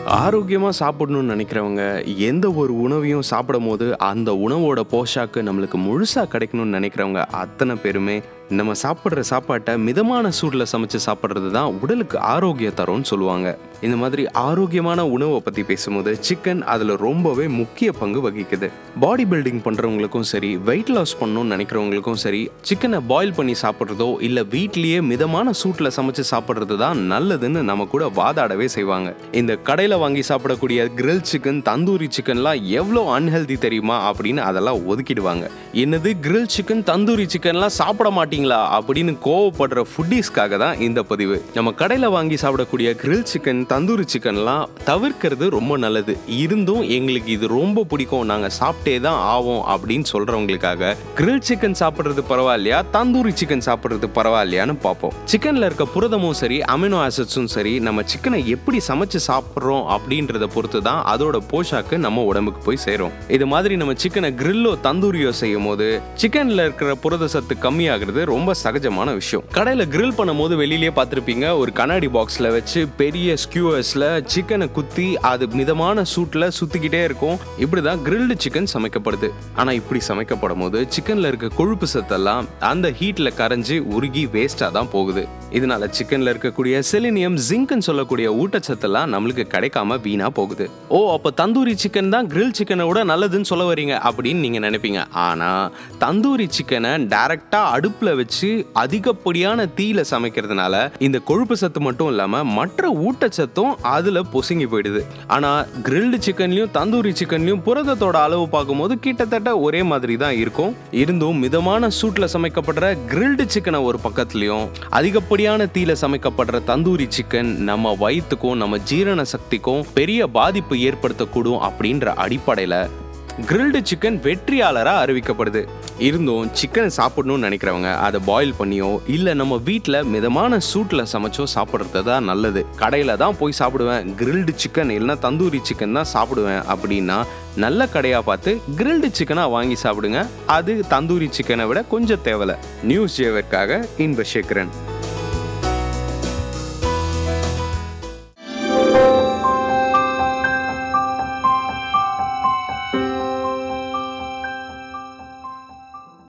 ஆரோக்கியமாக சாப்பிடணும்னு நினைக்கிறவங்க எந்த ஒரு உணவையும் சாப்பிடும் போது அந்த உணவோட போஷாக்கு நம்மளுக்கு முழுசாக கிடைக்கணும்னு நினைக்கிறவங்க அத்தனை பேருமே நம்ம சாப்பிட்ற சாப்பாட்டை மிதமான சூடில் சமைச்சு சாப்பிட்றது தான் உடலுக்கு ஆரோக்கியம் தரும்னு சொல்லுவாங்க இந்த மாதிரி ஆரோக்கியமான உணவை பற்றி பேசும்போது சிக்கன் அதில் ரொம்பவே முக்கிய பங்கு வகிக்குது பாடி பில்டிங் பண்ணுறவங்களுக்கும் சரி வெயிட் லாஸ் பண்ணணும்னு நினைக்கிறவங்களுக்கும் சரி சிக்கனை பாயில் பண்ணி சாப்பிட்றதோ இல்லை வீட்லேயே மிதமான சூட்டில் சமைச்சு சாப்பிட்றது தான் நல்லதுன்னு நம்ம கூட வாதாடவே செய்வாங்க இந்த கடையில் வாங்கி சாப்பிடக்கூடிய கிரில் சிக்கன் தந்தூரி சிக்கன்லாம் எவ்வளோ அன்ஹெல்தி தெரியுமா அப்படின்னு அதெல்லாம் ஒதுக்கிடுவாங்க என்னது கிரில் சிக்கன் தந்தூரி சிக்கன்லாம் சாப்பிட மாட்டீங்களா அப்படின்னு கோவப்படுற ஃபுட்டீஸ்க்காக தான் இந்த பதிவு நம்ம கடையில் வாங்கி சாப்பிடக்கூடிய கிரில் சிக்கன் தந்தூரி சிக்கன்லாம் தவிர்க்கிறது ரொம்ப நல்லது இருந்தும் எங்களுக்கு இது ரொம்ப பிடிக்கும் நாங்கள் சாப்பிட்டே தான் ஆவோம் அப்படின்னு சொல்றவங்களுக்காக கிரில் சிக்கன் சாப்பிட்றது பரவாயில்லையா தந்தூரி சிக்கன் சாப்பிட்றது பரவாயில்லையான்னு பார்ப்போம் சிக்கனில் இருக்க புரதமும் சரி அமினோ ஆசிட்ஸும் சரி நம்ம சிக்கனை எப்படி சமைச்சு சாப்பிட்றோம் அப்படின்றத பொறுத்து தான் அதோட போஷாக்கு நம்ம உடம்புக்கு போய் சேரும் இது மாதிரி நம்ம சிக்கனை கிரில்லோ தந்தூரியோ செய்யும் போது சிக்கன்ல இருக்கிற புரத சத்து கம்மியாகிறது ரொம்ப சகஜமான விஷயம் கடையில கிரில் பண்ணும்போது வெளியிலேயே பார்த்துருப்பீங்க ஒரு கண்ணாடி பாக்ஸ்ல வச்சு பெரிய ஸ்கியூவர்ஸ்ல சிக்கனை குத்தி அது மிதமான சூட்ல சுத்திக்கிட்டே இருக்கும் இப்படிதான் கிரில்டு சிக்கன் சமைக்கப்படுது ஆனா இப்படி சமைக்கப்படும் போது சிக்கன்ல இருக்க கொழுப்பு சத்தெல்லாம் அந்த ஹீட்ல கரைஞ்சு உருகி வேஸ்டா தான் போகுது இதனால சிக்கன்ல இருக்கக்கூடிய செலினியம் ஜிங்க்னு சொல்லக்கூடிய ஊட்டச்சத்தெல்லாம் நம்மளுக்கு கிடைக்காம வீணா போகுது ஓ அப்போ தந்தூரி சிக்கன் தான் கிரில் சிக்கனை விட நல்லதுன்னு சொல்ல வரீங்க அப்படின்னு நீங்க நினைப்பீங்க ஆனா தந்தூரி சிக்கனை டைரக்டா அடுப்புல வச்சு அதிகப்படியான தீயில சமைக்கிறதுனால இந்த கொழுப்பு சத்து மட்டும் இல்லாம மற்ற ஊட்டச்சத்தும் அதுல பொசுங்கி போயிடுது ஆனா கிரில்டு சிக்கன்லயும் தந்தூரி சிக்கன்லயும் புரதத்தோட அளவு பார்க்கும்போது கிட்டத்தட்ட ஒரே மாதிரி தான் இருக்கும் இருந்தும் மிதமான சூட்ல சமைக்கப்படுற கிரில்டு சிக்கனை ஒரு பக்கத்துலயும் அதிகப்படியான தீயில சமைக்கப்படுற தந்தூரி சிக்கன் நம்ம வயிற்றுக்கும் நம்ம ஜீரண சக்திக்கும் பெரிய பாதிப்பு ஏற்படுத்தக்கூடும் அப்படின்ற அடிப்படையில கிரில்டு சிக்கன் வெற்றியாளராக அறிவிக்கப்படுது இருந்தும் சிக்கனை சாப்பிடணும்னு நினைக்கிறவங்க அதை பாயில் பண்ணியோ இல்லை நம்ம வீட்டில் மிதமான சூட்டில் சமைச்சோ சாப்பிட்றது தான் நல்லது கடையில் தான் போய் சாப்பிடுவேன் கிரில்டு சிக்கன் இல்லைன்னா தந்தூரி சிக்கன் தான் சாப்பிடுவேன் அப்படின்னா நல்ல கடையாக பார்த்து கிரில்டு சிக்கனாக வாங்கி சாப்பிடுங்க அது தந்தூரி சிக்கனை விட கொஞ்சம் தேவலை நியூஸ் ஜேவர்க்காக இன்ப சேகரன்